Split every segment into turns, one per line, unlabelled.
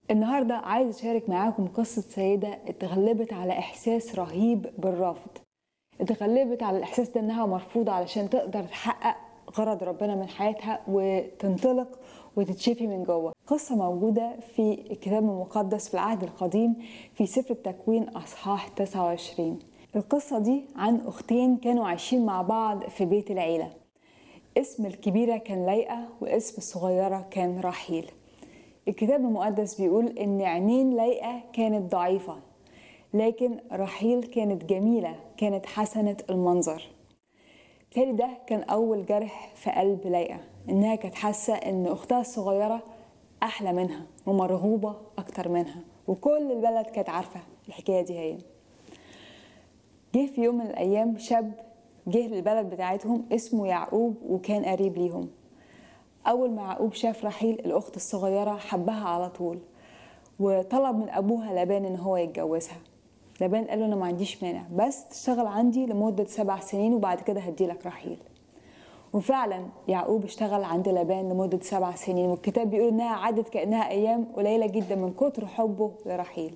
النهاردة عايز أشارك معاكم قصة سيدة اتغلبت على إحساس رهيب بالرفض اتغلبت على الإحساس ده إنها مرفوضة علشان تقدر تحقق غرض ربنا من حياتها وتنطلق وتتشفي من جوه قصة موجودة في الكتاب المقدس في العهد القديم في سفر التكوين أصحاح 29 القصة دي عن أختين كانوا عايشين مع بعض في بيت العيلة اسم الكبيرة كان ليئة واسم الصغيرة كان راحيل الكتاب المقدس بيقول ان عينين ليئة كانت ضعيفة لكن رحيل كانت جميلة كانت حسنة المنظر بالتالي ده كان أول جرح في قلب ليئة إنها كانت حاسة إن أختها الصغيرة أحلى منها ومرغوبة أكتر منها وكل البلد كانت عارفة الحكاية دي هي جه في يوم من الأيام شاب جه للبلد بتاعتهم اسمه يعقوب وكان قريب ليهم أول ما يعقوب شاف رحيل الأخت الصغيرة حبها على طول وطلب من أبوها لابان إن هو يتجوزها لابان قال له أنا ما عنديش مانع بس تشتغل عندي لمدة سبع سنين وبعد كده هديلك رحيل وفعلا يعقوب اشتغل عند لابان لمدة سبع سنين والكتاب بيقول إنها عدت كأنها أيام قليلة جدا من كتر حبه لرحيل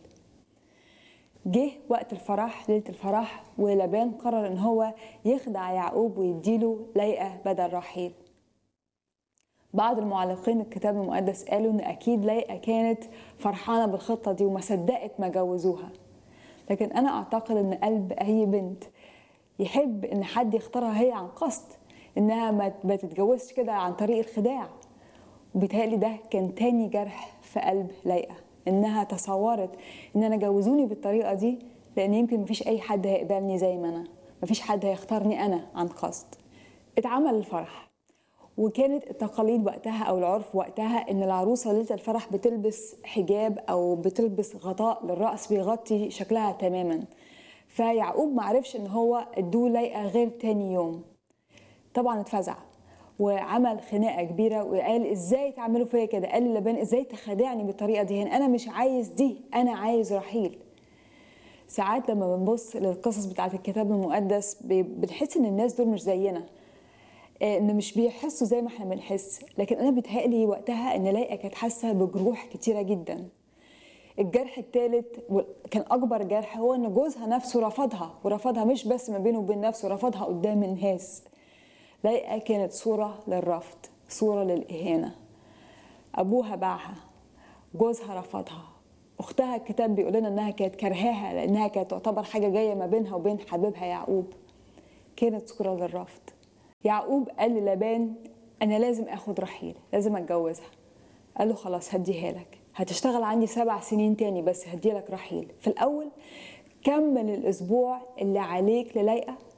جه وقت الفرح ليلة الفرح ولابان قرر إن هو يخدع يعقوب ويديله ليئة بدل رحيل بعض المعلقين الكتاب المقدس قالوا ان اكيد ليئه كانت فرحانه بالخطه دي وما صدقت ما جوزوها لكن انا اعتقد ان قلب اي بنت يحب ان حد يختارها هي عن قصد انها ما تتجوزش كده عن طريق الخداع وبيتهيألي ده كان تاني جرح في قلب ليئه انها تصورت ان انا جوزوني بالطريقه دي لان يمكن مفيش اي حد هيقبلني زي ما انا مفيش حد هيختارني انا عن قصد اتعمل الفرح وكانت التقاليد وقتها او العرف وقتها ان العروسه ليله الفرح بتلبس حجاب او بتلبس غطاء للراس بيغطي شكلها تماما فيعقوب معرفش ان هو ادوه لايقه غير تاني يوم طبعا اتفزع وعمل خناقه كبيره وقال ازاي تعملوا فيا كده قال للبان ازاي تخادعني بالطريقه دي انا مش عايز دي انا عايز رحيل ساعات لما بنبص للقصص بتاعت الكتاب المقدس بنحس ان الناس دول مش زينا ان مش بيحسوا زي ما احنا بنحس لكن انا بيتهيألي وقتها ان لايقه كانت حاسه بجروح كتيره جدا الجرح الثالث كان اكبر جرح هو ان جوزها نفسه رفضها ورفضها مش بس ما بينه وبين نفسه رفضها قدام الناس لايقه كانت صوره للرفض صوره للاهانه ابوها باعها جوزها رفضها اختها الكتاب بيقول لنا انها كانت كرهاها لانها كانت تعتبر حاجه جايه ما بينها وبين حبيبها يعقوب كانت صوره للرفض يعقوب قال للابان انا لازم اخد رحيل لازم اتجوزها قال له خلاص هديها لك هتشتغل عندي سبع سنين تاني بس هدي لك رحيل في الاول كمل الاسبوع اللي عليك للايقه